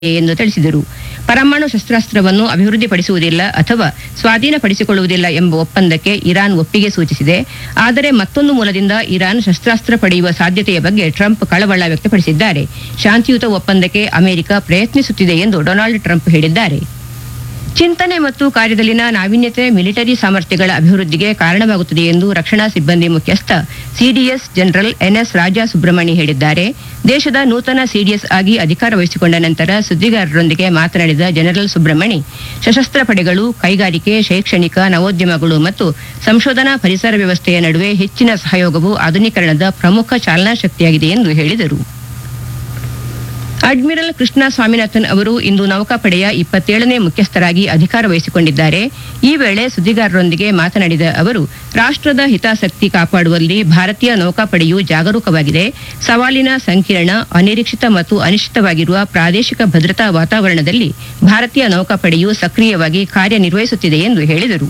ಎಂದು ತಿಳಿಸಿದರು ಪರಮಾಣು ಶಸ್ತ್ರಾಸ್ತ್ರವನ್ನು ಅಭಿವೃದ್ಧಿಪಡಿಸುವುದಿಲ್ಲ ಅಥವಾ ಸ್ವಾಧೀನಪಡಿಸಿಕೊಳ್ಳುವುದಿಲ್ಲ ಎಂಬ ಒಪ್ಪಂದಕ್ಕೆ ಇರಾನ್ ಒಪ್ಪಿಗೆ ಸೂಚಿಸಿದೆ ಆದರೆ ಮತ್ತೊಂದು ಮೂಲದಿಂದ ಇರಾನ್ ಶಸ್ತ್ರಾಸ್ತ್ರ ಪಡೆಯುವ ಸಾಧ್ಯತೆಯ ಬಗ್ಗೆ ಟ್ರಂಪ್ ಕಳವಳ ವ್ಯಕ್ತಪಡಿಸಿದ್ದಾರೆ ಶಾಂತಿಯುತ ಒಪ್ಪಂದಕ್ಕೆ ಅಮೆರಿಕ ಪ್ರಯತ್ನಿಸುತ್ತಿದೆ ಎಂದು ಡೊನಾಲ್ಡ್ ಟ್ರಂಪ್ ಹೇಳಿದ್ದಾರೆ ಚಿಂತನೆ ಮತ್ತು ಕಾರ್ಯದಲ್ಲಿನ ನಾವೀನ್ಯತೆ ಮಿಲಿಟರಿ ಸಾಮರ್ಥ್ಯಗಳ ಅಭಿವೃದ್ಧಿಗೆ ಕಾರಣವಾಗುತ್ತದೆ ಎಂದು ರಕ್ಷಣಾ ಸಿಬ್ಬಂದಿ ಮುಖ್ಯಸ್ಥ CDS general N S Raja Subramani ಹೇಳಿದ್ದಾರೆ ದೇಶದ ನೂತನ ಸಿಡಿಎಸ್ ಆಗಿ ಅಧಿಕಾರ ವಹಿಸಿಕೊಂಡ ನಂತರ ಸುದ್ದಿಗಾರರೊಂದಿಗೆ ಮಾತನಾಡಿದ ಜನರಲ್ ಸುಬ್ರಹ್ಮಣಿ ಸಶಸ್ತ್ರ ಪಡೆಗಳು ಕೈಗಾರಿಕೆ ಶೈಕ್ಷಣಿಕ ನವೋದ್ಯಮಗಳು ಮತ್ತು ಸಂಶೋಧನಾ ಪರಿಸರ ವ್ಯವಸ್ಥೆಯ ನಡುವೆ ಹೆಚ್ಚಿನ ಸಹಯೋಗವು ಆಧುನೀಕರಣದ ಪ್ರಮುಖ ಚಾಲನಾ ಶಕ್ತಿಯಾಗಿದೆ ಎಂದು ಹೇಳಿದರು ಅಡ್ಮಿರಲ್ ಕೃಷ್ಣ ಸ್ವಾಮಿನಾಥನ್ ಅವರು ಇಂದು ನೌಕಾಪಡೆಯ ಇಪ್ಪತ್ತೇಳನೇ ಮುಖ್ಯಸ್ಥರಾಗಿ ಅಧಿಕಾರ ವಹಿಸಿಕೊಂಡಿದ್ದಾರೆ ಈ ವೇಳೆ ಸುದ್ದಿಗಾರರೊಂದಿಗೆ ಮಾತನಾಡಿದ ಅವರು ರಾಷ್ಟ್ರದ ಹಿತಾಸಕ್ತಿ ಕಾಪಾಡುವಲ್ಲಿ ಭಾರತೀಯ ನೌಕಾಪಡೆಯು ಜಾಗರೂಕವಾಗಿದೆ ಸವಾಲಿನ ಸಂಕೀರ್ಣ ಅನಿರೀಕ್ಷಿತ ಮತ್ತು ಅನಿಶ್ಚಿತವಾಗಿರುವ ಪ್ರಾದೇಶಿಕ ಭದ್ರತಾ ವಾತಾವರಣದಲ್ಲಿ ಭಾರತೀಯ ನೌಕಾಪಡೆಯು ಸಕ್ರಿಯವಾಗಿ ಕಾರ್ಯನಿರ್ವಹಿಸುತ್ತಿದೆ ಎಂದು ಹೇಳಿದರು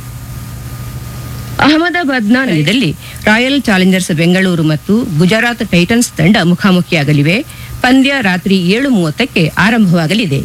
ಅಹಮದಾಬಾದ್ನ ನಗರದಲ್ಲಿ ರಾಯಲ್ ಚಾಲೆಂಜರ್ಸ್ ಬೆಂಗಳೂರು ಮತ್ತು ಗುಜರಾತ್ ಟೈಟನ್ಸ್ ತಂಡ ಮುಖಾಮುಖಿಯಾಗಲಿವೆ ಪಂದ್ಯ ರಾತ್ರಿ ಏಳು ಮೂವತ್ತಕ್ಕೆ ಆರಂಭವಾಗಲಿದೆ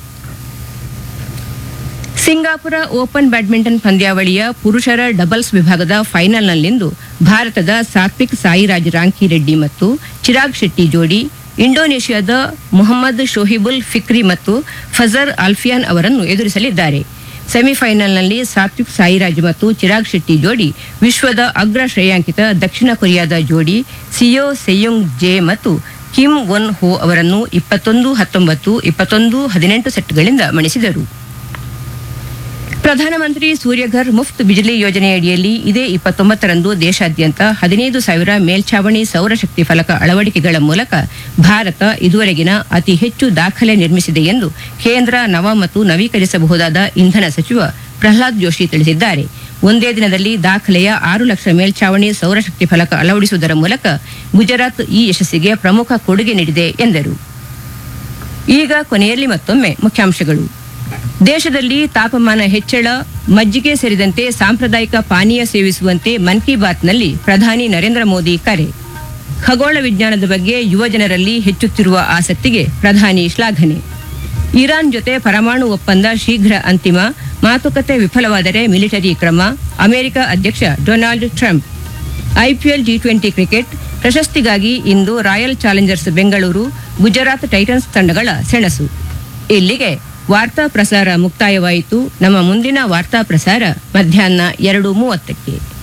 ಸಿಂಗಾಪುರ ಓಪನ್ ಬ್ಯಾಡ್ಮಿಂಟನ್ ಪಂದ್ಯಾವಳಿಯ ಪುರುಷರ ಡಬಲ್ಸ್ ವಿಭಾಗದ ಫೈನಲ್ನಲ್ಲಿಂದು ಭಾರತದ ಸಾತ್ವಿಕ್ ಸಾಯಿರಾಜ್ ರಾಂಕಿರೆಡ್ಡಿ ಮತ್ತು ಚಿರಾಗ್ ಶೆಟ್ಟಿ ಜೋಡಿ ಇಂಡೋನೇಷ್ಯಾದ ಮೊಹಮ್ಮದ್ ಶೋಹಿಬುಲ್ ಫಿಕ್ರಿ ಮತ್ತು ಫಜರ್ ಅಲ್ಫಿಯಾನ್ ಅವರನ್ನು ಎದುರಿಸಲಿದ್ದಾರೆ ಸೆಮಿಫೈನಲ್ನಲ್ಲಿ ಸಾತ್ವಿಕ್ ಸಾಯಿರಾಜ್ ಮತ್ತು ಚಿರಾಗ್ ಶೆಟ್ಟಿ ಜೋಡಿ ವಿಶ್ವದ ಅಗ್ರ ಶ್ರೇಯಾಂಕಿತ ದಕ್ಷಿಣ ಕೊರಿಯಾದ ಜೋಡಿ ಸಿಯೋ ಸೆಯುಂಗ್ ಜೆ ಮತ್ತು ಕಿಮ್ ಒನ್ ಹೋ ಅವರನ್ನು ಇಪ್ಪತ್ತೊಂದು ಹತ್ತೊಂಬತ್ತು ಇಪ್ಪತ್ತೊಂದು ಹದಿನೆಂಟು ಸೆಟ್ಗಳಿಂದ ಮಣಿಸಿದರು ಪ್ರಧಾನಮಂತ್ರಿ ಸೂರ್ಯಘರ್ ಮುಫ್ತ್ ಬಿಜಿಲಿ ಯೋಜನೆಯಡಿಯಲ್ಲಿ ಇದೇ ಇಪ್ಪತ್ತೊಂಬತ್ತರಂದು ದೇಶಾದ್ಯಂತ ಹದಿನೈದು ಸಾವಿರ ಮೇಲ್ಛಾವಣಿ ಸೌರಶಕ್ತಿ ಫಲಕ ಅಳವಡಿಕೆಗಳ ಮೂಲಕ ಭಾರತ ಇದುವರೆಗಿನ ಅತಿ ಹೆಚ್ಚು ದಾಖಲೆ ನಿರ್ಮಿಸಿದೆ ಎಂದು ಕೇಂದ್ರ ನವ ಮತ್ತು ನವೀಕರಿಸಬಹುದಾದ ಇಂಧನ ಸಚಿವ ಪ್ರಹ್ಲಾದ್ ಜೋಶಿ ತಿಳಿಸಿದ್ದಾರೆ ಒಂದೇ ದಿನದಲ್ಲಿ ದಾಖಲೆಯ ಆರು ಲಕ್ಷ ಮೇಲ್ಛಾವಣಿ ಸೌರಶಕ್ತಿ ಫಲಕ ಅಳವಡಿಸುವುದರ ಮೂಲಕ ಗುಜರಾತ್ ಈ ಯಶಸ್ಸಿಗೆ ಪ್ರಮುಖ ಕೊಡುಗೆ ನೀಡಿದೆ ಎಂದರು ಈಗ ಕೊನೆಯಲ್ಲಿ ಮತ್ತೊಮ್ಮೆ ಮುಖ್ಯಾಂಶಗಳು ದೇಶದಲ್ಲಿ ತಾಪಮಾನ ಹೆಚ್ಚಳ ಮಜ್ಜಿಗೆ ಸೇರಿದಂತೆ ಸಾಂಪ್ರದಾಯಿಕ ಪಾನೀಯ ಸೇವಿಸುವಂತೆ ಮನ್ ಕಿ ಬಾತ್ನಲ್ಲಿ ಪ್ರಧಾನಿ ನರೇಂದ್ರ ಮೋದಿ ಕರೆ ಖಗೋಳ ವಿಜ್ಞಾನದ ಬಗ್ಗೆ ಯುವ ಜನರಲ್ಲಿ ಹೆಚ್ಚುತ್ತಿರುವ ಆಸಕ್ತಿಗೆ ಪ್ರಧಾನಿ ಶ್ಲಾಘನೆ ಇರಾನ್ ಜೊತೆ ಪರಮಾಣು ಒಪ್ಪಂದ ಶೀಘ್ರ ಅಂತಿಮ ಮಾತುಕತೆ ವಿಫಲವಾದರೆ ಮಿಲಿಟರಿ ಕ್ರಮ ಅಮೆರಿಕ ಅಧ್ಯಕ್ಷ Donald Trump IPL T twenty cricket ಪ್ರಶಸ್ತಿಗಾಗಿ ಇಂದು Royal Challengers Bengaluru Gujarat Titans ತಂಡಗಳ ಸೆಣಸು ಇಲ್ಲಿಗೆ ವಾರ್ತಾ ಪ್ರಸಾರ ಮುಕ್ತಾಯವಾಯಿತು ನಮ್ಮ ಮುಂದಿನ ವಾರ್ತಾ ಪ್ರಸಾರ ಮಧ್ಯಾಹ್ನ ಎರಡು ಮೂವತ್ತಕ್ಕೆ